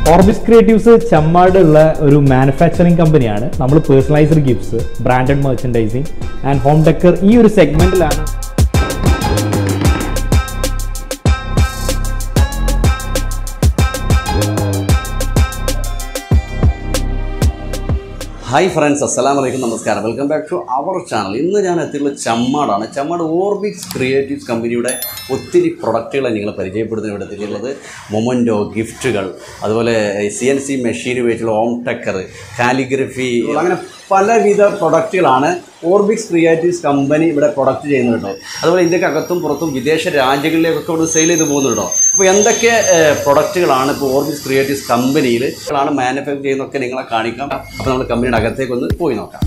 Orbis creatives ചമ്മാടുള്ള ഒരു manufacturing കമ്പനിയാണ് നമ്മൾ personalised gifts branded merchandising and home decor ഈ ഒരു സെഗ്മെന്റിലാണ് ഹായ് ഫ്രണ്ട്സ് അസ്സലാം വലൈക്കും നമസ്കാരം welcome back to our channel ഇന്ന് ഞാൻ എത്തിയുള്ള ചമ്മാടാണ് ചമ്മാട് ഓർബിക്സ് ക്രിയേറ്റീവ്സ് കമ്പനിയുടെ ഒത്തിരി പ്രൊഡക്റ്റുകളെ നിങ്ങൾ പരിചയപ്പെടുത്തുന്ന ഇവിടെ എത്തിയിട്ടുള്ളത് മൊമൻറ്റോ ഗിഫ്റ്റുകൾ അതുപോലെ സി എൻ സി മെഷീൻ ഉപയോഗിച്ചുള്ള ഹോം ടെക്കർ കാലിഗ്രഫി അങ്ങനെ പലവിധ പ്രൊഡക്റ്റുകളാണ് ഓർബിക്സ് ക്രിയേറ്റീവ്സ് കമ്പനി ഇവിടെ പ്രൊഡക്റ്റ് ചെയ്യുന്നത് കേട്ടോ അതുപോലെ ഇന്ത്യക്ക് അകത്തും പുറത്തും വിദേശ രാജ്യങ്ങളിലേക്കൊക്കെ ഇവിടെ സെയിൽ ചെയ്ത് പോകുന്നുണ്ട് കേട്ടോ അപ്പോൾ എന്തൊക്കെ പ്രൊഡക്റ്റുകളാണ് ഇപ്പോൾ ഓർബിക്സ് ക്രിയേറ്റീവ്സ് കമ്പനിയിൽ ാണ് മാനുഫാക്ചർ ചെയ്യുന്നതൊക്കെ നിങ്ങളെ കാണിക്കാം അപ്പോൾ നമ്മൾ കമ്പനിയുടെ അകത്തേക്ക് ഒന്ന് പോയി നോക്കാം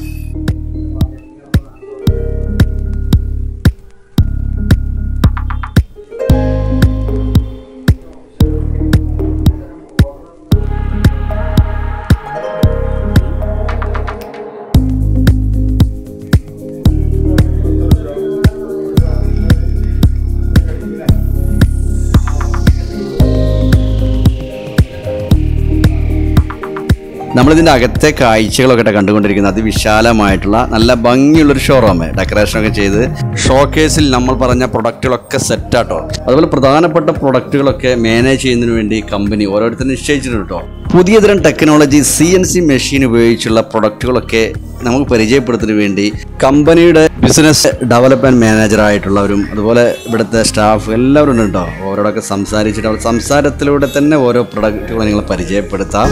നമ്മളിതിൻ്റെ അകത്തെ കാഴ്ചകളൊക്കെ ട്ടോ കണ്ടുകൊണ്ടിരിക്കുന്നത് അതിവിശാലമായിട്ടുള്ള നല്ല ഭംഗിയുള്ളൊരു ഷോറൂം ഡെക്കറേഷനൊക്കെ ചെയ്ത് ഷോക്കേസിൽ നമ്മൾ പറഞ്ഞ പ്രൊഡക്റ്റുകളൊക്കെ സെറ്റാട്ടോ അതുപോലെ പ്രധാനപ്പെട്ട പ്രൊഡക്റ്റുകളൊക്കെ മാനേജ് ചെയ്യുന്നതിന് വേണ്ടി കമ്പനി ഓരോരുത്തരും നിശ്ചയിച്ചിട്ടുണ്ട് കേട്ടോ പുതിയ തരം technology C N C machine ഉപയോഗിച്ചുള്ള പ്രൊഡക്റ്റുകളൊക്കെ നമുക്ക് പരിചയപ്പെടുത്തുന്നതിന് വേണ്ടി കമ്പനിയുടെ ബിസിനസ് ഡെവലപ്മെന്റ് മാനേജർ ആയിട്ടുള്ളവരും അതുപോലെ ഇവിടുത്തെ സ്റ്റാഫ് എല്ലാവരും ഉണ്ട് കേട്ടോ അവരോടൊക്കെ സംസാരിച്ചിട്ട് അവർ സംസാരത്തിലൂടെ തന്നെ ഓരോ പ്രൊഡക്റ്റുകൾ നിങ്ങൾ പരിചയപ്പെടുത്താം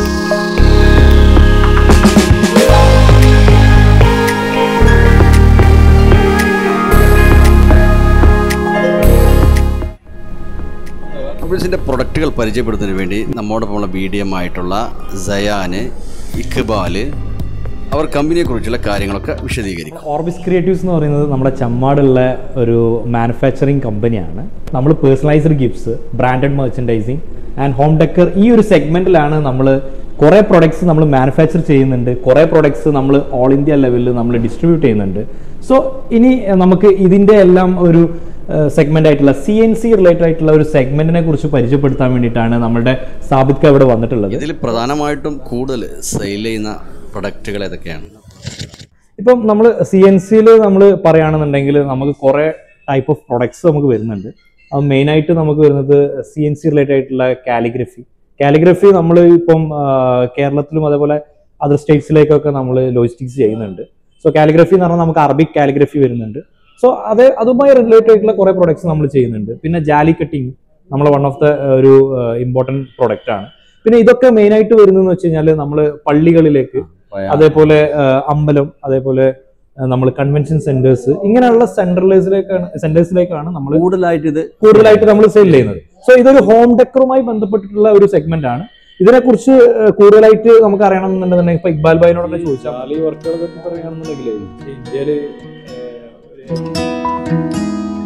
ഓർബിസിൻ്റെ പ്രൊഡക്റ്റുകൾ പരിചയപ്പെടുത്തുന്നതിന് വേണ്ടി നമ്മോടൊപ്പമുള്ള ബി ഡി എം ആയിട്ടുള്ള സയാന് ഇഖ്ബാല് അവർ കമ്പനിയെക്കുറിച്ചുള്ള കാര്യങ്ങളൊക്കെ വിശദീകരിക്കും ഓർബിസ് ക്രിയേറ്റീവ്സ് എന്ന് പറയുന്നത് നമ്മുടെ ചമ്മാടുള്ള ഒരു മാനുഫാക്ചറിങ് കമ്പനിയാണ് നമ്മൾ personalised gifts branded merchandising and home decor ഈ ഒരു സെഗ്മെന്റിലാണ് നമ്മൾ കുറേ പ്രൊഡക്ട്സ് നമ്മൾ മാനുഫാക്ചർ ചെയ്യുന്നുണ്ട് കുറേ പ്രൊഡക്ട്സ് നമ്മൾ ഓൾ ഇന്ത്യ ലെവലിൽ നമ്മൾ ഡിസ്ട്രിബ്യൂട്ട് ചെയ്യുന്നുണ്ട് സോ ഇനി എഹ്, നമുക്ക് ഇതിൻ്റെ എല്ലാം ഒരു സെഗ്മെന്റ് ആയിട്ടുള്ള സി എൻ സി റിലേറ്റഡ് ആയിട്ടുള്ള ഒരു സെഗ്മെന്റിനെ കുറിച്ച് പരിചയപ്പെടുത്താൻ വേണ്ടിയിട്ടാണ് നമ്മുടെ സാബിത്ക ഇവിടെ വന്നിട്ടുള്ളത് ഇതിൽ പ്രധാനമായിട്ടും കൂടുതൽ സെയിൽ ചെയ്യുന്ന പ്രൊഡക്റ്റുകൾ ഏതൊക്കെയാണ് ഇപ്പം നമ്മൾ സി എൻ സിയിൽ നമ്മൾ പറയുകയാണെന്നുണ്ടെങ്കിൽ നമുക്ക് കുറേ ടൈപ്പ് ഓഫ് പ്രൊഡക്ട്സ് നമുക്ക് വരുന്നുണ്ട് അത് മെയിനായിട്ട് നമുക്ക് വരുന്നത് സി എൻ സി റിലേറ്റഡ് ആയിട്ടുള്ള കാലിഗ്രഫി കാലിഗ്രഫി നമ്മൾ ഇപ്പം ആ, കേരളത്തിലും അതേപോലെ അതർ സ്റ്റേറ്റ്സിലേക്കൊക്കെ നമ്മൾ ലോജിസ്റ്റിക്സ് ചെയ്യുന്നുണ്ട് സോ കാലിഗ്രഫി എന്ന് പറഞ്ഞാൽ നമുക്ക് അറബിക് കാലിഗ്രഫി വരുന്നുണ്ട് സോ അത് അതുമായി റിലേറ്റഡ് ആയിട്ടുള്ള കുറേ പ്രൊഡക്ട്സ് നമ്മൾ ചെയ്യുന്നുണ്ട് പിന്നെ ജാലി കട്ടിങ് നമ്മൾ വൺ ഓഫ് ദ ഒരു ഇമ്പോർട്ടൻറ്റ് പ്രൊഡക്റ്റ് ആണ് പിന്നെ ഇതൊക്കെ മെയിനായിട്ട് വരുന്നതെന്ന് വെച്ച് കഴിഞ്ഞാൽ നമ്മൾ പള്ളികളിലേക്ക് അതേപോലെ ആ, അമ്പലം അതേപോലെ നമ്മൾ കൺവെൻഷൻ സെന്റേഴ്സ് ഇങ്ങനെയുള്ള സെന്ററിലേസിലേക്കാണ് സെന്റേഴ്സിലേക്കാണ് നമ്മൾ കൂടുതലായിട്ട് ഇത് കൂടുതലായിട്ട് നമ്മൾ സെയിൽ ചെയ്യുന്നത് സോ ഇതൊരു ഹോം ഡെക്കറുമായി ബന്ധപ്പെട്ടിട്ടുള്ള ഒരു സെഗ്മെന്റ് ആണ് ഇതിനെക്കുറിച്ച് ആ, കൂടുതലായിട്ട് നമുക്ക് അറിയണമെന്നുണ്ടെന്നുണ്ടെങ്കിൽ ഇപ്പൊ ഇക്ബാൽ ഭായിനോട് തന്നെ ചോദിച്ചാൽ ജാലി വർക്കുകളെ പറ്റി പറയുകയാണെന്നുണ്ടെങ്കിൽ ഇന്ത്യയില് ഏഹ്, ഒരു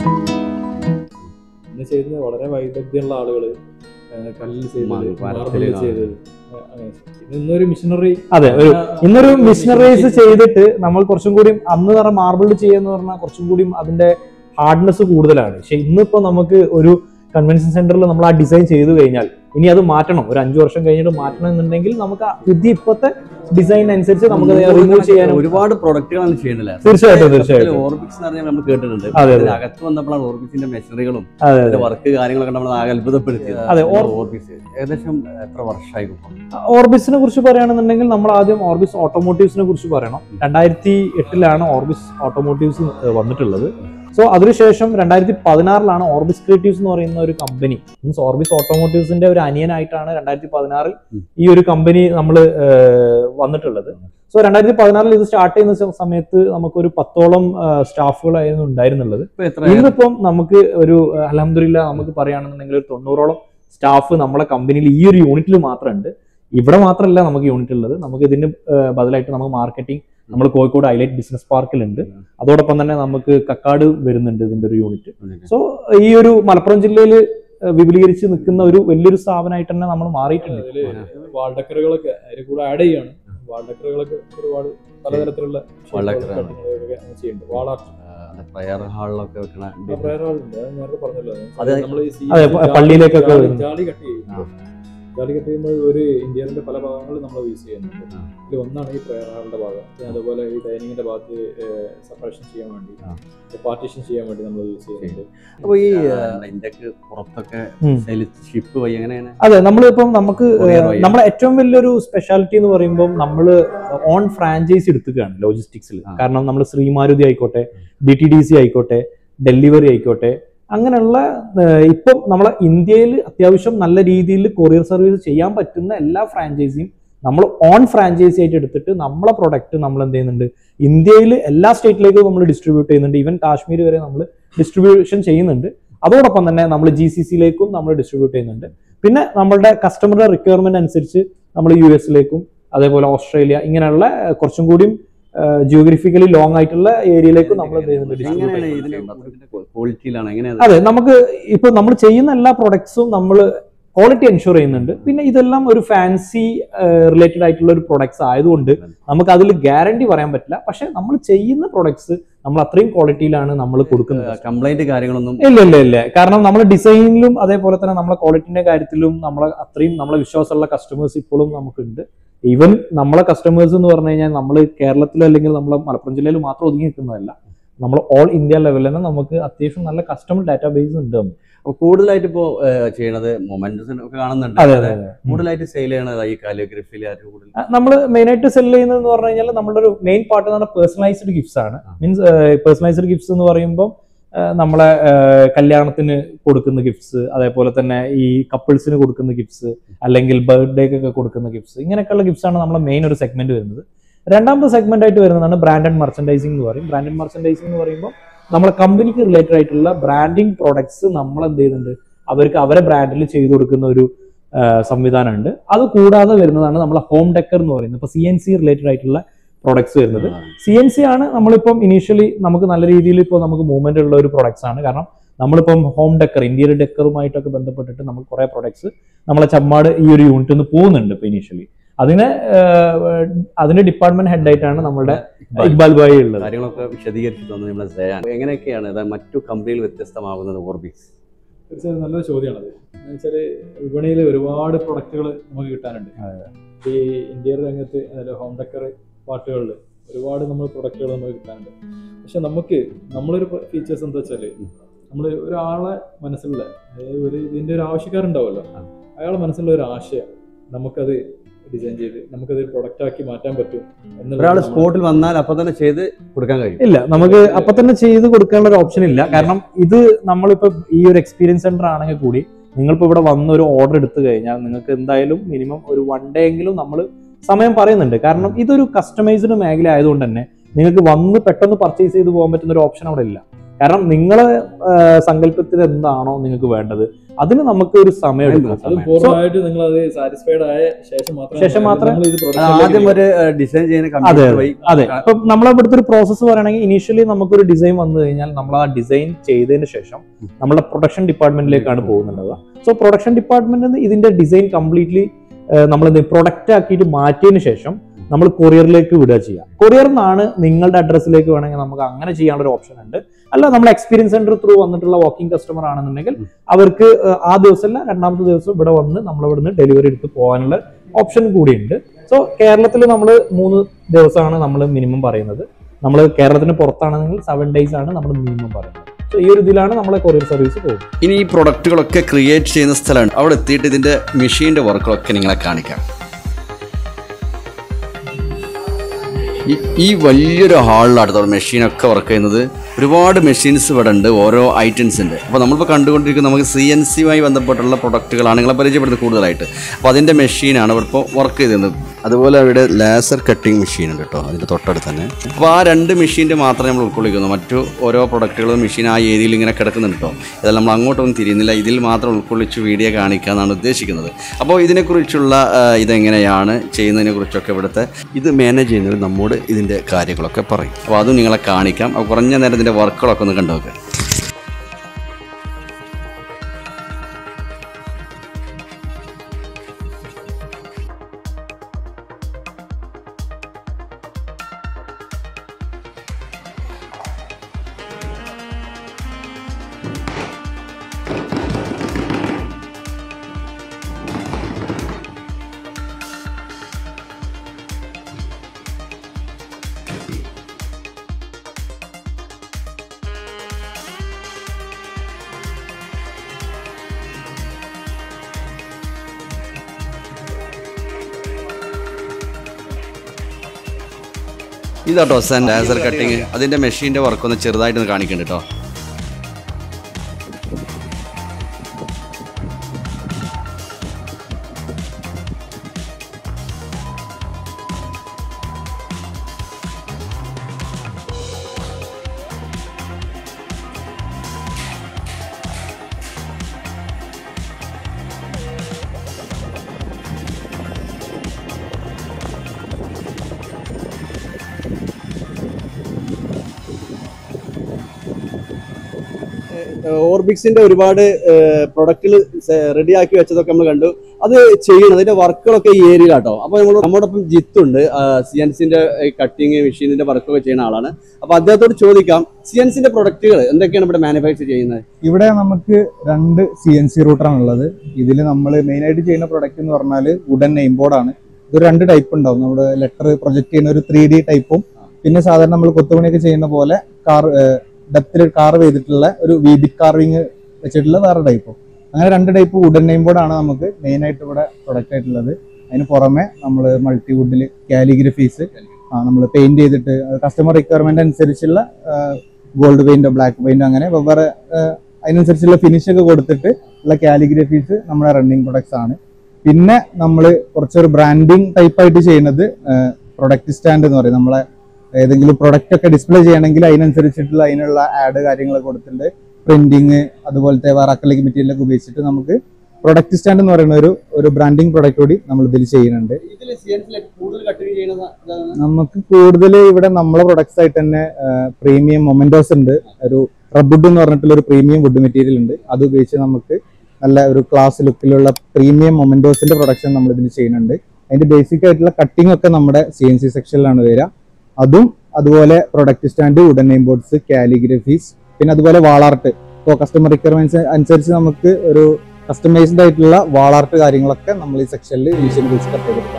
ഇന്ന് ചെയ്യുന്ന വളരെ വൈദഗ്ധ്യമുള്ള ആളുകള് ഏഹ്, കല്ലിൽ ചെയ്തത് മ- മരത്തില് മാർബിളിൽ ചെയ്തത് ഏഹ്, അങ്ങനെ. പിന്നെ ഇന്നൊരു മിഷനറി അതെ ഒരു ഇന്നൊരു മിഷനറൈസ് ചെയ്തിട്ട് നമ്മൾ കുറച്ചും കൂടി അന്ന് പറഞ്ഞ മാർബിളിൽ ചെയ്യാന്ന് പറഞ്ഞാൽ കുറച്ചും കൂടി അതിന്റെ ഹാർഡ്നെസ് കൂടുതലാണ് പക്ഷെ ഇന്നിപ്പോ നമുക്ക് ഒരു കൺവെൻഷൻ സെന്ററിൽ നമ്മൾ ആ ഡിസൈൻ ചെയ്തു കഴിഞ്ഞാൽ ഇനി അത് മാറ്റണം ഒരു അഞ്ചു വർഷം കഴിഞ്ഞിട്ട് മാറ്റണം എന്നുണ്ടെങ്കിൽ നമുക്ക് ആ പുതിയ ഇപ്പോഴത്തെ ഡിസൈൻ അനുസരിച്ച് നമുക്ക് റിമൂവ് ചെയ്യാനും ഒരുപാട് പ്രൊഡക്റ്റുകളാണ് ചെയ്യുന്നില്ല തീർച്ചയായിട്ടും തീർച്ചയായിട്ടും ഓർബിക്സ് എന്ന് പറഞ്ഞാൽ നമ്മൾ കേട്ടിട്ടുണ്ട് അതെ, അതെ. ഇതിന് അകത്ത് വന്നപ്പോഴാണ് ഓർബിക്സിന്റെ മെഷീനറികളും അതെ അതിന്റെ വർക്ക് കാര്യങ്ങളൊക്കെ നമ്മൾ ആകെ അത്ഭുതപ്പെടുത്തിയത് അതെ, ഓർ- ഓർബിക്സ് ഏകദേശം എത്ര വർഷമായി ഇപ്പം? ഓർബിസിനെ കുറിച്ച് പറയുകയാണെന്നുണ്ടെങ്കിൽ നമ്മൾ ആദ്യം ഓർബിസ് ഓട്ടോമോട്ടീവ്സിനെ കുറിച്ച് പറയണം രണ്ടായിരത്തി എട്ടിലാണ് ഓർബിസ് ഓട്ടോമോട്ടീവ്സ് വന്നിട്ടുള്ളത് സോ അതിനുശേഷം രണ്ടായിരത്തി പതിനാറിലാണ് ഓർബിസ് ക്രിയേറ്റീവ്സ് എന്ന് പറയുന്ന ഒരു കമ്പനി മീൻസ് ഓർബിസ് ഓട്ടോമോട്ടീവ്സിന്റെ ഒരു അനിയനായിട്ടാണ് രണ്ടായിരത്തി പതിനാറിൽ ഉം. ഈ ഒരു കമ്പനി നമ്മൾ വന്നിട്ടുള്ളത് സോ രണ്ടായിരത്തി പതിനാറിൽ ഇത് സ്റ്റാർട്ട് ചെയ്യുന്ന സ- സമയത്ത് നമുക്കൊരു പത്തോളം സ്റ്റാഫുകളായിരുന്നു ഉണ്ടായിരുന്നുള്ളത് ഇപ്പൊ എത്ര ഇന്നിപ്പം നമുക്ക് ഒരു അലഹമില്ല നമുക്ക് പറയുകയാണെന്നുണ്ടെങ്കിൽ ഒരു തൊണ്ണൂറോളം സ്റ്റാഫ് നമ്മളെ കമ്പനിയിൽ ഈ ഒരു യൂണിറ്റിൽ മാത്രമുണ്ട് ഇവിടെ മാത്രമല്ല നമുക്ക് യൂണിറ്റ് ഉള്ളത് നമുക്ക് ഇതിന് ഏഹ്, ബദലായിട്ട് നമുക്ക് മാർക്കറ്റിംഗ് നമ്മൾ കോഴിക്കോട് ഹൈലൈറ്റ് ബിസിനസ് പാർക്കിലുണ്ട് അതോടൊപ്പം തന്നെ നമുക്ക് കക്കാട് വരുന്നുണ്ട് ഇതിന്റെ ഒരു യൂണിറ്റ് സോ ഈ ഒരു മലപ്പുറം ജില്ലയിൽ വിപുലീകരിച്ച് നിൽക്കുന്ന ഒരു വലിയൊരു സ്ഥാപനമായിട്ട് തന്നെ നമ്മൾ മാറിയിട്ടുണ്ട് അതില് വാൾഡക്കറുകളൊക്കെ അതിൽ കൂടെ ആഡ് ചെയ്യാണ് വാൾഡക്കറുകളൊക്കെ ഒരുപാട് പലതരത്തിലുള്ള വാൾഡക്കറുകൾ. കട്ടിങ്ങുകളൊക്കെ ചെയ്യുന്നുണ്ട് വാളാർട്ട് പ്രയർ ഹാളിലൊക്കെ വെക്കണ പ്രയർ ഹാളുണ്ട് അത് നേരത്തെ പറഞ്ഞല്ലോ അതെ. നമ്മൾ അതെ, പ- പള്ളിയിലേക്കൊക്കെ വരുന്നു. ജാലി കട്ട് ചെയ്യും ആ. കാലിക്കറ്റ് ചെയ്യുമ്പോൾ ഒരു ഇന്ത്യയുടെ പല ഭാഗങ്ങളിൽ നമ്മൾ യൂസ് ചെയ്യുന്നുണ്ട് ഇതിൽ ഒന്നാണ് ഈ പ്രയർ ഹാളിന്റെ ഭാഗം പിന്നെ അതുപോലെ ഈ ഡൈനിങ്ങിന്റെ ഭാഗത്ത് സെപ്പറേഷൻ ചെയ്യാൻ വേണ്ടി പാർട്ടീഷൻ ചെയ്യാൻ വേണ്ടി നമ്മൾ യൂസ് ചെയ്യുന്നുണ്ട് അപ്പോൾ ഈ ഇന്ത്യക്ക് പുറത്തൊക്കെ ഉം. ഷിപ്പ് വഴി എങ്ങനെയാണ് അതെ നമ്മളിപ്പം നമുക്ക് Courier വഴി. നമ്മളെ ഏറ്റവും വലിയൊരു സ്പെഷ്യാലിറ്റി എന്ന് പറയുമ്പോൾ നമ്മൾ ഓൺ ഫ്രാഞ്ചൈസി എടുത്തുകയാണ് ലോജിസ്റ്റിക്സിൽ ആ. കാരണം നമ്മൾ ശ്രീമാരുതി ആയിക്കോട്ടെ ഡി ടി ഡി സി ആയിക്കോട്ടെ ഡെലിവറി ആയിക്കോട്ടെ അങ്ങനെയുള്ള ഏഹ്, ഇപ്പം നമ്മളെ ഇന്ത്യയിൽ അത്യാവശ്യം നല്ല രീതിയിൽ കൊറിയർ സർവീസ് ചെയ്യാൻ പറ്റുന്ന എല്ലാ ഫ്രാഞ്ചൈസിയും നമ്മൾ ഓൺ ഫ്രാഞ്ചൈസി ആയിട്ട് എടുത്തിട്ട് നമ്മളെ പ്രൊഡക്റ്റ് നമ്മൾ എന്ത് ചെയ്യുന്നുണ്ട് ഇന്ത്യയിൽ എല്ലാ സ്റ്റേറ്റിലേക്കും നമ്മൾ ഡിസ്ട്രിബ്യൂട്ട് ചെയ്യുന്നുണ്ട് ഈവൻ കാശ്മീർ വരെ നമ്മൾ ഡിസ്ട്രിബ്യൂഷൻ ചെയ്യുന്നുണ്ട് അതോടൊപ്പം തന്നെ നമ്മൾ ജി സി സിയിലേക്കും നമ്മൾ ഡിസ്ട്രിബ്യൂട്ട് ചെയ്യുന്നുണ്ട് പിന്നെ നമ്മളുടെ കസ്റ്റമറുടെ റിക്വയർമെന്റ് അനുസരിച്ച് നമ്മൾ യു എസിലേക്കും അതേപോലെ ഓസ്ട്രേലിയ ഇങ്ങനെയുള്ള ഏഹ്, കുറച്ചും കൂടിയും ജിയോഗ്രഫിക്കലി ലോങ് ആയിട്ടുള്ള ഏരിയയിലേക്കും നമ്മൾ എന്ത് ചെയ്യുന്നുണ്ട് distribute എങ്ങനെയാണ് ചെയ്യുന്നുണ്ട്. ഇതിന് ക്വാളിറ്റിയിലാണ് എങ്ങനെയാണ് അതെ നമുക്ക് ഇപ്പൊ നമ്മൾ ചെയ്യുന്ന എല്ലാ പ്രൊഡക്ട്സും നമ്മൾ ക്വാളിറ്റി എൻഷുർ ചെയ്യുന്നുണ്ട് പിന്നെ ഇതെല്ലാം ഒരു ഫാൻസി റിലേറ്റഡ് ആയിട്ടുള്ള ഒരു പ്രൊഡക്ട്സ് ആയതുകൊണ്ട് നമുക്ക് അതിൽ ഗ്യാരണ്ടി പറയാൻ പറ്റില്ല പക്ഷെ നമ്മൾ ചെയ്യുന്ന പ്രൊഡക്ട്സ് നമ്മൾ അത്രയും ക്വാളിറ്റിയിലാണ് നമ്മൾ കൊടുക്കുന്നത് കംപ്ലൈന്റ് കാര്യങ്ങളൊന്നും ഇല്ല ഇല്ല ഇല്ല കാരണം നമ്മൾ ഡിസൈനിലും അതേപോലെ തന്നെ നമ്മളെ ക്വാളിറ്റിന്റെ കാര്യത്തിലും നമ്മളെ അത്രയും നമ്മളെ വിശ്വാസമുള്ള കസ്റ്റമേഴ്സ് ഇപ്പോഴും നമുക്കുണ്ട് ഈവൻ നമ്മളെ കസ്റ്റമേഴ്സ് എന്ന് പറഞ്ഞു കഴിഞ്ഞാൽ നമ്മൾ കേരളത്തിലോ അല്ലെങ്കിൽ നമ്മളെ മലപ്പുറം ജില്ലയിൽ മാത്രം ഒതുങ്ങി നിൽക്കുന്നതല്ല നമ്മൾ ഓൾ ഇന്ത്യ ലെവലിൽ തന്നെ നമുക്ക് അത്യാവശ്യം നല്ല കസ്റ്റമർ ഡാറ്റാബേസ് ഉണ്ട് നമുക്ക്. അപ്പൊ കൂടുതലായിട്ട് ഇപ്പോ ചെയ്യണത് മൊമെന്റ്സ് ഒക്കെ കാണുന്നുണ്ട് അതെ അതെ അതെ കൂടുതലായിട്ട് സെയിൽ ചെയ്യണത് ഈ കാലിയോഗ്രഫിയിൽ ആരും കൂടുതൽ നമ്മൾ മെയിൻ ആയിട്ട് സെല് ചെയ്യുന്നത് പറഞ്ഞ് കഴിഞ്ഞാൽ നമ്മുടെ ഒരു മെയിൻ പാർട്ട് എന്ന് പറഞ്ഞാൽ പേഴ്സണലൈസ്ഡ് ഗിഫ്റ്റ്സ് ആണ് മീൻസ് പേഴ്സണലൈസ്ഡ് ഗിഫ്റ്റ്സ് എന്ന് പറയുമ്പോൾ നമ്മളെ ഏഹ്, കല്യാണത്തിന് കൊടുക്കുന്ന ഗിഫ്റ്റ്സ് അതേപോലെ തന്നെ ഈ കപ്പിൾസിന് കൊടുക്കുന്ന ഗിഫ്റ്റ്സ് അല്ലെങ്കിൽ ബർത്ത്ഡേക്കൊക്കെ കൊടുക്കുന്ന ഗിഫ്റ്റ്സ് ഇങ്ങനെയൊക്കെയുള്ള ഗിഫ്റ്റ്സ് ആണ് നമ്മളെ മെയിൻ ഒരു സെഗ്മെന്റ് വരുന്നത് രണ്ടാമത്തെ സെഗ്മെന്റ് ആയിട്ട് വരുന്നതാണ് ബ്രാൻഡഡ് മർച്ചൻഡൈസിംഗ് എന്ന് പറയും ബ്രാൻഡഡ് മർച്ചൻഡൈസിംഗ് എന്ന് പറയുമ്പോൾ നമ്മളെ കമ്പനിക്ക് റിലേറ്റഡ് ആയിട്ടുള്ള ബ്രാൻഡിങ് പ്രോഡക്ട്സ് നമ്മൾ എന്ത് ചെയ്യുന്നുണ്ട് അവർക്ക് അവരെ ബ്രാൻഡിൽ ചെയ്തു കൊടുക്കുന്ന ഒരു ആ, സംവിധാനമുണ്ട് അത് കൂടാതെ വരുന്നതാണ് നമ്മളെ ഹോം ഡെക്കർ എന്ന് പറയുന്നത് ഇപ്പൊ സി എൻ സി റിലേറ്റഡ് ആയിട്ടുള്ള പ്രോഡക്ട്സ് വരുന്നത് സി എൻ സി ആണ് നമ്മളിപ്പം ഇനീഷ്യലി നമുക്ക് നല്ല രീതിയിൽ ഇപ്പോൾ നമുക്ക് മൂവ്മെന്റ് ഉള്ള ഒരു പ്രോഡക്ട്സ് ആണ് കാരണം നമ്മളിപ്പം ഹോം ഡെക്കർ ഇന്ത്യയിൽ ഡെക്കറുമായിട്ടൊക്കെ ബന്ധപ്പെട്ടിട്ട് നമുക്ക് കുറെ പ്രോഡക്ട്സ് നമ്മളെ ചമ്മാട് ഈ ഒരു യൂണിറ്റ് നിന്ന് പോകുന്നുണ്ട് ഇപ്പൊ ഇനീഷ്യലി അതിന് ആഹ്, അതിന്റെ ഡിപ്പാർട്ട്മെന്റ് ഹെഡ് ആയിട്ടാണ് നമ്മുടെ ഇക്ബാൽ ഭായി ഉള്ളത് കാര്യങ്ങളൊക്കെ വിശദീകരിച്ച് തന്നത് നമ്മളെ സയാൻ എങ്ങനെയൊക്കെയാണ് ഇത് മറ്റു കമ്പനിയിൽ വ്യത്യസ്തമാകുന്നത് ഓർബിക്സ് തീർച്ചയായും നല്ലൊരു ചോദ്യമാണത് എന്ന് വെച്ചാൽ വിപണിയിൽ ഒരുപാട് പ്രൊഡക്റ്റുകൾ നമുക്ക് കിട്ടാനുണ്ട് ഈ ഇന്ത്യയുടെ രംഗത്ത് അതായത് ഹോം ഡെക്കർ പാർട്ടുകളിൽ ഒരുപാട് നമ്മൾ പ്രൊഡക്റ്റുകൾ നമുക്ക് കിട്ടാനുണ്ട് പക്ഷെ നമുക്ക് നമ്മളൊരു ഫീച്ചേഴ്സ് എന്താ വെച്ചാൽ നമ്മൾ ഒരാളെ മനസ്സിലുള്ള അതായത് ഒരു ഇതിന്റെ ഒരു ആവശ്യക്കാരുണ്ടാവുമല്ലോ അയാളെ മനസ്സിലുള്ള ഒരു ആശയം നമുക്കത് ഡിസൈൻ ചെയ്ത് നമുക്കത് പ്രൊഡക്റ്റ് ആക്കി മാറ്റാൻ പറ്റും എന്നുള്ളത് ഒരാൾ നമ്മൾ- സ്പോട്ടിൽ വന്നാൽ അപ്പൊ തന്നെ ചെയ്ത് കൊടുക്കാൻ കഴിയും ഇല്ല നമുക്ക് അപ്പൊ തന്നെ ചെയ്ത് കൊടുക്കാനുള്ള ഒരു ഓപ്ഷൻ ഇല്ല കാരണം ഇത് നമ്മളിപ്പോ ഈ ഒരു എക്സ്പീരിയൻസ് സെന്റർ ആണെങ്കിൽ കൂടി നിങ്ങളിപ്പോ ഇവിടെ വന്ന് ഒരു ഓർഡർ എടുത്തു കഴിഞ്ഞാൽ നിങ്ങൾക്ക് എന്തായാലും മിനിമം ഒരു വൺ ഡേ എങ്കിലും നമ്മൾ സമയം പറയുന്നുണ്ട് കാരണം ഇതൊരു കസ്റ്റമൈസ്ഡ് മേഖല ആയതുകൊണ്ട് തന്നെ നിങ്ങൾക്ക് വന്ന് പെട്ടെന്ന് പർച്ചേസ് ചെയ്ത് പോകാൻ പറ്റുന്ന ഒരു ഓപ്ഷൻ അവിടെ ഇല്ല കാരണം നിങ്ങളെ സങ്കല്പത്തിൽ എന്താണോ നിങ്ങൾക്ക് വേണ്ടത് അതിന് നമുക്ക് ഒരു സമയം എടുക്കും അത് പൂർണ്ണമായിട്ട് നിങ്ങൾ അത് സാറ്റിസ്ഫൈഡ് ആയ ശേഷം മാത്രം ശേഷം മാത്രമേ- നമ്മൾ ഇത് അത് product ആദ്യം ഒരു ഡിസൈൻ ചെയ്യുന്ന അതെ, കമ്പ്യൂട്ടർ അതെ. വഴി അതെ ഇപ്പൊ നമ്മളെ ഇവിടുത്തെ ഒരു പ്രോസസ്സ് പറയുകയാണെങ്കിൽ ഇനീഷ്യലി നമുക്കൊരു ഡിസൈൻ വന്നു കഴിഞ്ഞാൽ നമ്മൾ ആ ഡിസൈൻ ചെയ്തതിന് ശേഷം നമ്മളെ പ്രൊഡക്ഷൻ ഡിപ്പാർട്ട്മെന്റിലേക്കാണ് പോകുന്നുണ്ടാവുക സോ പ്രൊഡക്ഷൻ ഡിപ്പാർട്ട്മെന്റ് ഇതിന്റെ ഡിസൈൻ കംപ്ലീറ്റ്ലി നമ്മൾ പ്രൊഡക്റ്റ് ആക്കിയിട്ട് മാറ്റിയതിന് ശേഷം നമ്മൾ കൊറിയറിലേക്ക് വിടുക ചെയ്യുക കൊറിയർ നിന്നാണ് നിങ്ങളുടെ അഡ്രസ്സിലേക്ക് വേണമെങ്കിൽ നമുക്ക് അങ്ങനെ ചെയ്യാനുള്ള ഒരു ഓപ്ഷൻ ഉണ്ട് അല്ല നമ്മൾ എക്സ്പീരിയൻസ് സെന്റർ ത്രൂ വന്നിട്ടുള്ള വാക്കിംഗ് കസ്റ്റമർ ആണെന്നുണ്ടെങ്കിൽ അവർക്ക് ഏഹ്, ആ ദിവസമല്ല രണ്ടാമത്തെ ദിവസം ഇവിടെ വന്ന് നമ്മൾ ഇവിടുന്ന് ഡെലിവറി എടുത്ത് പോകാനുള്ള ഓപ്ഷൻ കൂടിയുണ്ട് സോ കേരളത്തിൽ നമ്മൾ മൂന്ന് ദിവസമാണ് നമ്മൾ മിനിമം പറയുന്നത് നമ്മൾ കേരളത്തിന് പുറത്താണെങ്കിൽ സെവൻ ഡേയ്സ് ആണ് നമ്മൾ മിനിമം പറയുന്നത് സോ ഈ ഒരു ഇതിലാണ് നമ്മളെ കൊറിയർ സർവീസ് പോകുന്നത് ഇനി ഈ പ്രൊഡക്റ്റുകളൊക്കെ ക്രിയേറ്റ് ചെയ്യുന്ന സ്ഥലമുണ്ട് അവിടെ എത്തിയിട്ട് ഇതിന്റെ മെഷീന്റെ വർക്കുകളൊക്കെ നിങ്ങളെ കാണിക്കാം ഈ- ഈ വലിയൊരു ഹാളിലാണ് മെഷീനൊക്കെ വർക്ക് ചെയ്യുന്നത് ഒരുപാട് മെഷീൻസ് ഇവിടെ ഉണ്ട് ഓരോ ഐറ്റംസിൻ്റെ അപ്പോൾ നമ്മളിപ്പോൾ കണ്ടുകൊണ്ടിരിക്കുന്നത് നമുക്ക് സി എൻ സിയുമായി ബന്ധപ്പെട്ടുള്ള പ്രൊഡക്റ്റുകളാണ് നിങ്ങളെ പരിചയപ്പെടുന്നത് കൂടുതലായിട്ട് അപ്പോൾ അതിൻ്റെ മെഷീനാണ് ഇവിടെ ഇപ്പോൾ വർക്ക് ചെയ്തിരുന്നത് അതുപോലെ ഇവിടെ ലേസർ കട്ടിംഗ് മെഷീൻ ഉണ്ട് കേട്ടോ അതിൻ്റെ തൊട്ടടുത്ത് തന്നെ അപ്പോൾ ആ രണ്ട് മെഷീൻ്റെ മാത്രമേ നമ്മൾ ഉൾക്കൊള്ളിക്കുന്നു മറ്റു ഓരോ പ്രൊഡക്റ്റുകളും മെഷീൻ ആ ഏരിയയിൽ ഇങ്ങനെ കിടക്കുന്നുണ്ട് കേട്ടോ ഇതെല്ലാം നമ്മൾ അങ്ങോട്ടൊന്നും തിരിയുന്നില്ല ഇതിൽ മാത്രം ഉൾക്കൊള്ളിച്ച് വീഡിയോ കാണിക്കുക എന്നാണ് ഉദ്ദേശിക്കുന്നത് അപ്പോൾ ഇതിനെക്കുറിച്ചുള്ള ആ, ഇതെങ്ങനെയാണ് ചെയ്യുന്നതിനെ കുറിച്ചൊക്കെ ഇവിടുത്തെ ഇത് മാനേജ് ചെയ്യുന്നവർ നമ്മോട് ഇതിൻ്റെ കാര്യങ്ങളൊക്കെ പറയും അപ്പോൾ അതും നിങ്ങളെ കാണിക്കാം അപ്പോൾ കുറഞ്ഞ നേരം ഇതിൻ്റെ വർക്കുകളൊക്കെ ഒന്ന് കണ്ടു നോക്കുക ഇതാട്ടോ സെൻ ലേസർ കട്ടിങ് അതിൻ്റെ മെഷീൻ്റെ വർക്കൊന്ന് ചെറുതായിട്ടൊന്ന് കാണിക്കുന്നുണ്ട് കേട്ടോ ഓർബിക്സിന്റെ ഒരുപാട് പ്രൊഡക്റ്റുകൾ റെഡിയാക്കി വെച്ചതൊക്കെ നമ്മൾ കണ്ടു അത് ചെയ്യണം അതിന്റെ വർക്കുകളൊക്കെ ഈ ഏരിയയിലാട്ടോ അപ്പൊ നമ്മൾ നമ്മോടൊപ്പം ജിത്തുണ്ട് സി എൻ സിന്റെ കട്ടിങ് മെഷീനിന്റെ വർക്കൊക്കെ ചെയ്യുന്ന ആളാണ് അപ്പൊ അദ്ദേഹത്തോട് ചോദിക്കാം സി എൻ സിന്റെ പ്രൊഡക്റ്റുകൾ എന്തൊക്കെയാണ് ഇവിടെ മാനുഫാക്ചർ ചെയ്യുന്നത് ഇവിടെ നമുക്ക് രണ്ട് സി എൻ സി റൂട്ടറാണ് ഉള്ളത് ഇതിൽ നമ്മൾ മെയിൻ ആയിട്ട് ചെയ്യുന്ന പ്രൊഡക്റ്റ് എന്ന് പറഞ്ഞാൽ വുഡൻ നെയിം ബോർഡാണ് ഇത് രണ്ട് ടൈപ്പ് ഉണ്ടാവും നമ്മുടെ ലെറ്റർ പ്രൊജക്ട് ചെയ്യുന്ന ഒരു ത്രീ ഡി ടൈപ്പും പിന്നെ സാധാരണ നമ്മൾ കൊത്തുപണിയൊക്കെ ചെയ്യുന്ന പോലെ കാർ ഡെപ്തിൽ കാർവ് ചെയ്തിട്ടുള്ള ഒരു വി ബിറ്റ് കാർവിങ് വെച്ചിട്ടുള്ള വേറെ ടൈപ്പും അങ്ങനെ രണ്ട് ടൈപ്പ് വുഡൻ നെയിം ബോർഡാണ് നമുക്ക് മെയിൻ ആയിട്ട് ഇവിടെ പ്രൊഡക്റ്റ് ആയിട്ടുള്ളത് അതിന് പുറമെ നമ്മൾ മൾട്ടി വുഡിൽ കാലിഗ്രഫീസ് നമ്മൾ പെയിന്റ് ചെയ്തിട്ട് കസ്റ്റമർ റിക്വയർമെന്റ് അനുസരിച്ചുള്ള ഗോൾഡ് പെയിന്റോ ബ്ലാക്ക് പെയിന്റോ അങ്ങനെ വെവ്വേറെ അതിനനുസരിച്ചുള്ള ഫിനിഷ് ഒക്കെ കൊടുത്തിട്ട് ഉള്ള കാലിഗ്രഫീസ് നമ്മുടെ റണ്ണിങ് പ്രൊഡക്ട്സ് ആണ് പിന്നെ നമ്മൾ കുറച്ചൊരു ബ്രാൻഡിങ് ടൈപ്പ് ആയിട്ട് ചെയ്യുന്നത് പ്രൊഡക്റ്റ് സ്റ്റാൻഡ് എന്ന് പറയും നമ്മളെ ഏതെങ്കിലും പ്രൊഡക്റ്റ് ഒക്കെ ഡിസ്പ്ലേ ചെയ്യണമെങ്കിൽ അതിനനുസരിച്ചിട്ടുള്ള അതിനുള്ള ആഡ് കാര്യങ്ങൾ കൊടുത്തിട്ടുണ്ട് പ്രിന്റിങ് അതുപോലത്തെ വേറെ അക്രലിക് മെറ്റീരിയൽ ഒക്കെ ഉപയോഗിച്ചിട്ട് നമുക്ക് പ്രൊഡക്റ്റ് സ്റ്റാൻഡ് എന്ന് പറയുന്ന ഒരു ഒരു ബ്രാൻഡിങ് പ്രൊഡക്റ്റ് കൂടി നമ്മൾ ഇതിൽ ചെയ്യുന്നുണ്ട് ഇതിൽ സി എൻ സിയിലേക്ക് കൂടുതൽ കട്ടിങ് ചെയ്യുന്നത് ഇതാണ്. നമുക്ക് കൂടുതൽ ഇവിടെ നമ്മളെ പ്രൊഡക്ട്സ് ആയിട്ട് തന്നെ പ്രീമിയം മൊമെന്റോസ് ഉണ്ട് ഒരു റബ്ബുഡ് എന്ന് പറഞ്ഞിട്ടുള്ള ഒരു പ്രീമിയം വുഡ് മെറ്റീരിയൽ ഉണ്ട് അത് ഉപയോഗിച്ച് നമുക്ക് നല്ല ഒരു ക്ലാസ് ലുക്കിലുള്ള പ്രീമിയം മൊമെന്റോസിന്റെ പ്രൊഡക്ഷൻ നമ്മൾ ഇതിൽ ചെയ്യുന്നുണ്ട് അതിന്റെ ബേസിക് ആയിട്ടുള്ള കട്ടിംഗ് ഒക്കെ നമ്മുടെ സി എൻ സി സെക്ഷനിലാണ് വരിക അതും അതുപോലെ product stand wooden name boards calligraphies പിന്നെ അതുപോലെ വാളാർട്ട് ഇപ്പോൾ കസ്റ്റമർ റിക്വയർമെന്റ്സ് അനുസരിച്ച് നമുക്ക് ഒരു കസ്റ്റമൈസ്ഡ് ആയിട്ടുള്ള വാളാർട്ട് കാര്യങ്ങളൊക്കെ നമ്മൾ ഈ സെക്ഷനിൽ ഈശ്വരി വെച്ച് കട്ട് ചെയ്തെടുക്കാം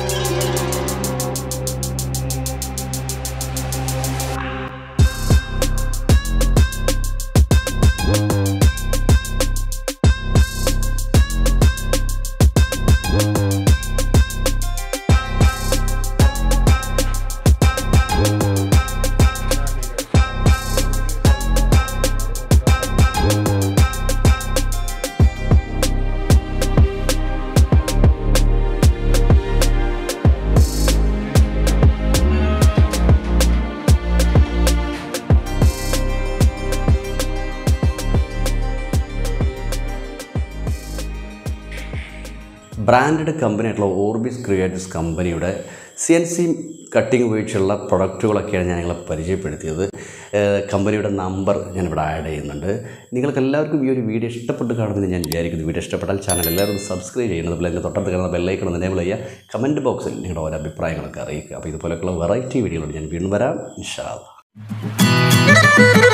ബ്രാൻഡഡ് കമ്പനി ആയിട്ടുള്ള ഓർബിസ് ക്രിയേറ്റീവ്സ് കമ്പനിയുടെ സി എൻ സി കട്ടിംഗ് ഉപയോഗിച്ചുള്ള പ്രൊഡക്റ്റുകളൊക്കെയാണ് ഞാൻ നിങ്ങളെ പരിചയപ്പെടുത്തിയത് ഏഹ് കമ്പനിയുടെ നമ്പർ ഞാനിവിടെ ആഡ് ചെയ്യുന്നുണ്ട് നിങ്ങൾക്ക് എല്ലാവർക്കും ഈ ഒരു വീഡിയോ ഇഷ്ടപ്പെട്ട് കാണുമെന്ന് ഞാൻ വിചാരിക്കുന്നു വീഡിയോ ഇഷ്ടപ്പെട്ടാൽ ചാനൽ എല്ലാവരും സബ്സ്ക്രൈബ് ചെയ്യണം അതുപോലെ അതിൻ്റെ തൊട്ടടുത്ത് കാണുന്ന ബെല്ലൈക്കണം ഒന്ന് എനേബിൾ ചെയ്യുക കമൻറ്റ് ബോക്സിൽ നിങ്ങളുടെ ഓരോ അഭിപ്രായങ്ങളൊക്കെ അറിയിക്കുക അപ്പോൾ ഇതുപോലെയൊക്കെയുള്ള വെറൈറ്റി വീഡിയോകളോട് ഞാൻ വീണ്ടും വരാം ഇൻഷാ അല്ലാ.